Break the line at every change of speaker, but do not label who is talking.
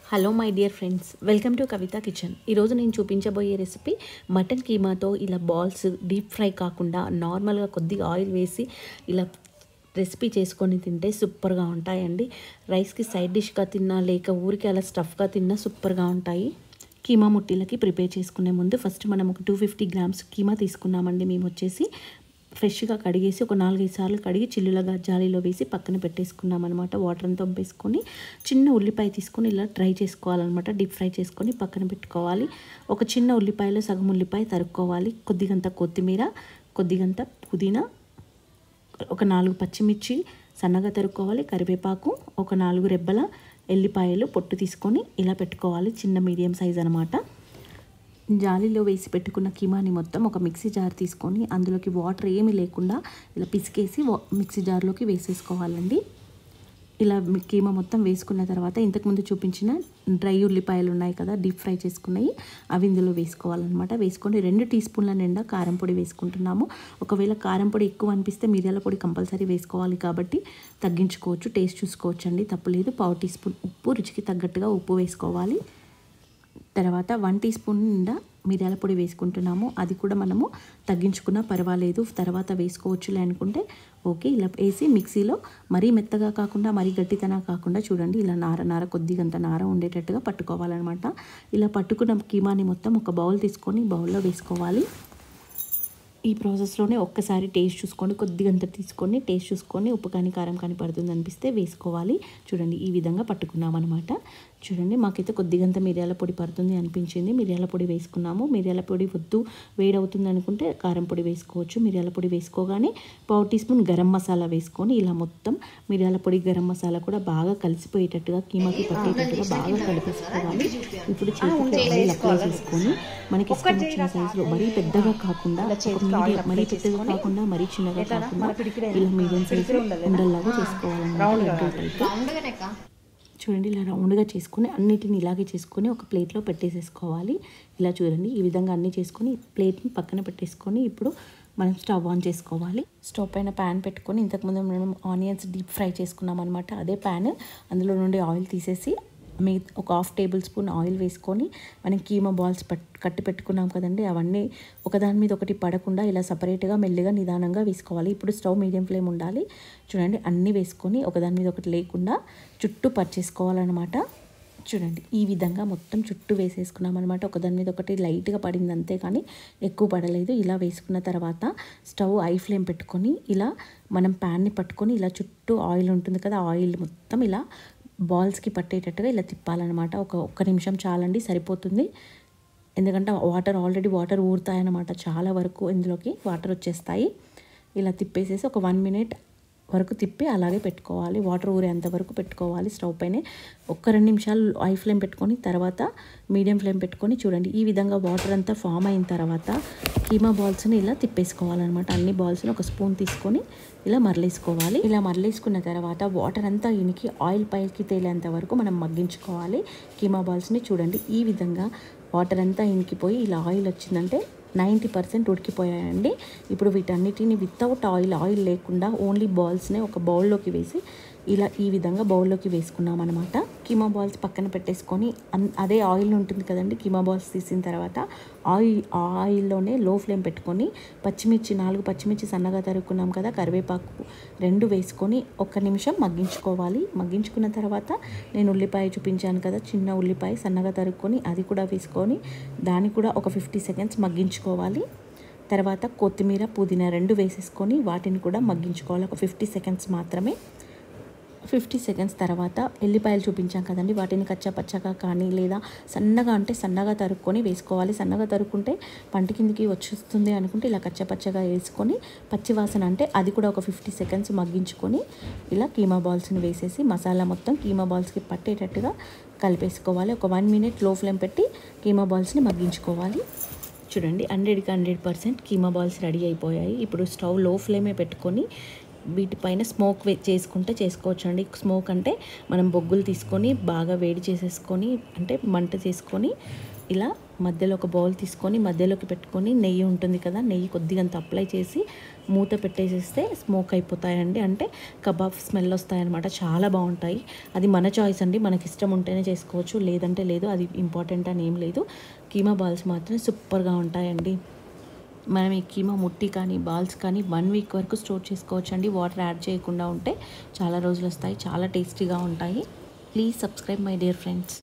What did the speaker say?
hello my dear friends welcome to Kavitha kitchen ఈరోజు నేను చూపించబోయే రెసిపీ మటన్ కీమాతో ఇలా బాల్స్ డీప్ ఫ్రై కాకుండా నార్మల్గా కొద్దిగా ఆయిల్ వేసి ఇలా రెసిపీ చేసుకొని తింటే సూపర్గా ఉంటాయండి రైస్కి సైడ్ డిష్గా తిన్నా లేక ఊరికి అలా స్టఫ్గా తిన్నా సూపర్గా ఉంటాయి కీమా ముట్టిలకి ప్రిపేర్ చేసుకునే ముందు ఫస్ట్ మనం ఒక టూ ఫిఫ్టీ గ్రామ్స్ కీమా తీసుకున్నామండి మేము వచ్చేసి ఫ్రెష్గా కడిగేసి ఒక నాలుగైదు సార్లు కడిగి చిల్లులగా జాలీలో వేసి పక్కన పెట్టేసుకున్నాం అనమాట వాటర్ అంతా పంపేసుకొని చిన్న ఉల్లిపాయ తీసుకొని ఇలా డ్రై చేసుకోవాలన్నమాట డీప్ ఫ్రై చేసుకొని పక్కన పెట్టుకోవాలి ఒక చిన్న ఉల్లిపాయలో సగం ఉల్లిపాయ తరుక్కోవాలి కొద్దిగంత కొత్తిమీర కొద్దిగంత పుదీనా ఒక నాలుగు పచ్చిమిర్చి సన్నగా తరుక్కోవాలి కరివేపాకు ఒక నాలుగు రెబ్బల ఎల్లిపాయలు పొట్టు తీసుకొని ఇలా పెట్టుకోవాలి చిన్న మీడియం సైజ్ అనమాట జాలీలో వేసి పెట్టుకున్న కీమాని మొత్తం ఒక మిక్సీ జార్ తీసుకొని అందులోకి వాటర్ ఏమీ లేకుండా ఇలా పిసికేసి వా- మిక్సీ జార్లోకి వేసేసుకోవాలండి ఇలా మీ కీమా మొత్తం వేసుకున్న తర్వాత ఇంతకుముందు చూపించిన డ్రై ఉల్లిపాయలు ఉన్నాయి కదా డీప్ ఫ్రై చేసుకున్నవి అవి ఇందులో వేసుకోవాలన్నమాట వేసుకొని రెండు టీ స్పూన్ల నిండా కారం పొడి వేసుకుంటున్నాము ఒకవేళ కారం పొడి ఎక్కువ అనిపిస్తే మిరియాల పొడి కంపల్సరీ వేసుకోవాలి కాబట్టి తగ్గించుకోవచ్చు టేస్ట్ చూసుకోవచ్చు అండి తప్పులేదు పావు టీ స్పూన్ ఉప్పు రుచికి తగ్గట్టుగా ఉప్పు వేసుకోవాలి తర్వాత వన్ టీ స్పూన్ నిండా మిరియాల పొడి వేసుకుంటున్నాము అది కూడా మనము తగ్గించుకున్నా పర్వాలేదు తర్వాత వేసుకోవచ్చులే అనుకుంటే ఓకే ఇలా వేసి మిక్సీలో మరీ మెత్తగా కాకుండా మరీ గట్టితనం కాకుండా చూడండి ఇలా నార నార కొద్దిగంత నార ఉండేటట్టుగా పట్టుకోవాలన్నమాట ఇలా పట్టుకున్న కీమాని మొత్తం ఒక బౌల్ తీసుకొని బౌల్లో వేసుకోవాలి ఈ ప్రాసెస్లోనే ఒక్కసారి టేస్ట్ చూసుకొని కొద్దిగంత తీసుకొని టేస్ట్ చూసుకొని ఉప్పు కానీ కారం కానీ పడుతుంది అనిపిస్తే వేసుకోవాలి చూడండి ఈ విధంగా పట్టుకున్నాం అనమాట చూడండి మాకైతే కొద్దిగంత మిరియాల పొడి పడుతుంది అనిపించింది మిరియాల పొడి వేసుకున్నాము మిరియాల పొడి వద్దు వేడవుతుంది అనుకుంటే కారం పొడి వేసుకోవచ్చు మిరియాల పొడి వేసుకోగానే పావు టీ స్పూన్ గరం మసాలా వేసుకొని ఇలా మొత్తం మిరియాల పొడి గరం మసాలా కూడా బాగా కలిసిపోయేటట్టుగా కీమాకి పట్టేటట్టుగా బాగా కలిపేసుకోవాలి ఇప్పుడు చేతికి ఆయిల్ అప్లై చేసుకొని మనకి ఇష్టం వచ్చిన సైజులో మరీ పెద్దగా కాకుండా ఒక మీడియం మరీ పెద్దగా కాకుండా మరీ చిన్నగా కాకుండా ఇలా మీడియం సైజు ఉండల్లాగా చేసుకోవాలన్నమాట లడ్డూ టైప్ చూడండి ఇలా రౌండ్గా చేసుకొని అన్నిటిని ఇలాగే చేసుకొని ఒక ప్లేట్లో పెట్టేసేసుకోవాలి ఇలా చూడండి ఈ విధంగా అన్నీ చేసుకొని ప్లేట్ని పక్కన పెట్టేసుకొని ఇప్పుడు మనం స్టవ్ ఆన్ చేసుకోవాలి స్టవ్ పైన ప్యాన్ పెట్టుకొని ఇంతకుముందు మనం ఆనియన్స్ డీప్ ఫ్రై చేసుకున్నాం అనమాట అదే ప్యాన్ అందులో నుండి ఆయిల్ తీసేసి మీ ఒక హాఫ్ టేబుల్ స్పూన్ ఆయిల్ వేసుకొని మనం కీమా బాల్స్ పట్ కట్టి పెట్టుకున్నాం కదండి అవన్నీ ఒకదాని మీద ఒకటి పడకుండా ఇలా సపరేట్గా మెల్లిగా నిదానంగా వేసుకోవాలి ఇప్పుడు స్టవ్ మీడియం ఫ్లేమ్ ఉండాలి చూడండి అన్నీ వేసుకొని ఒకదాని మీద ఒకటి లేకుండా చుట్టూ పర్చేసుకోవాలన్నమాట చూడండి ఈ విధంగా మొత్తం చుట్టూ వేసేసుకున్నాం అనమాట ఒకదాని మీద ఒకటి లైట్గా పడింది అంతే కానీ ఎక్కువ పడలేదు ఇలా వేసుకున్న తర్వాత స్టవ్ ఐ ఫ్లేమ్ పెట్టుకొని ఇలా మనం ప్యాన్ని పట్టుకొని ఇలా చుట్టూ ఆయిల్ ఉంటుంది కదా ఆయిల్ మొత్తం ఇలా బాల్స్కి పట్టేటట్టుగా ఇలా తిప్పాలన్నమాట ఒక ఒక్క నిమిషం చాలండి సరిపోతుంది ఎందుకంటే వాటర్ ఆల్రెడీ వాటర్ ఊరుతాయన్నమాట చాలా వరకు ఇందులోకి వాటర్ వచ్చేస్తాయి ఇలా తిప్పేసేసి ఒక వన్ మినిట్ వరకు తిప్పి అలాగే పెట్టుకోవాలి వాటర్ ఊరేంత వరకు పెట్టుకోవాలి స్టవ్ పైనే ఒక్క రెండు నిమిషాలు ఐ ఫ్లేమ్ పెట్టుకొని తర్వాత మీడియం ఫ్లేమ్ పెట్టుకొని చూడండి ఈ విధంగా వాటర్ అంతా ఫామ్ అయిన తర్వాత కీమా బాల్స్ని ఇలా తిప్పేసుకోవాలన్నమాట అన్ని బాల్స్ని ఒక స్పూన్ తీసుకొని ఇలా మరలేసుకోవాలి ఇలా మరలేసుకున్న తర్వాత వాటర్ అంతా ఇనికి ఆయిల్ పైకి తేలేంత వరకు మనం మగ్గించుకోవాలి కీమా బాల్స్ని చూడండి ఈ విధంగా వాటర్ అంతా ఇనికిపోయి ఇలా ఆయిల్ వచ్చిందంటే నైంటీ పర్సెంట్ ఉడికిపోయాయండి ఇప్పుడు వీటన్నిటిని వితౌట్ ఆయిల్ ఆయిల్ లేకుండా ఓన్లీ బాల్స్నే ఒక బౌల్లోకి వేసి ఇలా ఈ విధంగా బౌల్లోకి వేసుకున్నాం అనమాట కీమా బాల్స్ పక్కన పెట్టేసుకొని అన్- అదే ఆయిల్ ఉంటుంది కదండి కీమా బాల్స్ తీసిన తర్వాత ఆయిల్ ఆ ఆయిల్లోనే లో ఫ్లేమ్ పెట్టుకొని పచ్చిమిర్చి నాలుగు పచ్చిమిర్చి సన్నగా తరుక్కున్నాం కదా కరివేపాకు రెండు వేసుకొని ఒక్క నిమిషం మగ్గించుకోవాలి మగ్గించుకున్న తర్వాత నేను ఉల్లిపాయ చూపించాను కదా చిన్న ఉల్లిపాయ సన్నగా తరుక్కొని అది కూడా వేసుకొని దాన్ని కూడా ఒక ఫిఫ్టీ సెకండ్స్ మగ్గించుకోవాలి తర్వాత కొత్తిమీర పుదీనా రెండు వేసేసుకొని వాటిని కూడా మగ్గించుకోవాలి ఒక ఫిఫ్టీ సెకండ్స్ మాత్రమే ఫిఫ్టీ సెకండ్స్ తర్వాత ఎల్లిపాయలు చూపించాం కదండి వాటిని కచ్చపచ్చగా కానీ లేదా సన్నగా అంటే సన్నగా తరుక్కొని వేసుకోవాలి సన్నగా తరుక్కుంటే పంట కిందికి వచ్చేస్తుంది అనుకుంటే ఇలా కచ్చపచ్చగా వేసుకొని పచ్చివాసన అంటే అది కూడా ఒక ఫిఫ్టీ సెకండ్స్ మగ్గించుకొని ఇలా కీమా బాల్స్ని వేసేసి మసాలా మొత్తం కీమా బాల్స్కి పట్టేటట్టుగా కలిపేసుకోవాలి ఒక వన్ మినిట్ లో ఫ్లేమ్ పెట్టి కీమా బాల్స్ని మగ్గించుకోవాలి చూడండి హండ్రెడ్కి hundred percent keema balls ready అయిపోయాయి ఇప్పుడు స్టవ్ లో ఫ్లేమే పెట్టుకొని వీటిపైన స్మోక్ వే చేసుకుంటే చేసుకోవచ్చు అండి స్మోక్ అంటే మనం బొగ్గులు తీసుకొని బాగా వేడి చేసేసుకొని అంటే మంట చేసుకొని ఇలా మధ్యలో ఒక బౌల్ తీసుకొని మధ్యలోకి పెట్టుకొని నెయ్యి ఉంటుంది కదా నెయ్యి కొద్దిగంత అప్లై చేసి మూత పెట్టేసేస్తే స్మోక్ అయిపోతాయండి అంటే కబాబ్ స్మెల్ వస్తాయన్నమాట చాలా బాగుంటాయి అది మన చాయిస్ అండి మనకి ఇష్టం ఉంటేనే చేసుకోవచ్చు లేదంటే లేదు అది ఇంపార్టెంట్ అని ఏం లేదు కీమా బాల్స్ మాత్రం సూపర్గా ఉంటాయండి మనం ఈ కీమా ముట్టి కానీ బాల్స్ కానీ వన్ వీక్ వరకు స్టోర్ చేసుకోవచ్చు అండి వాటర్ యాడ్ చేయకుండా ఉంటే చాలా రోజులు వస్తాయి చాలా టేస్టీగా ఉంటాయి please subscribe my dear friends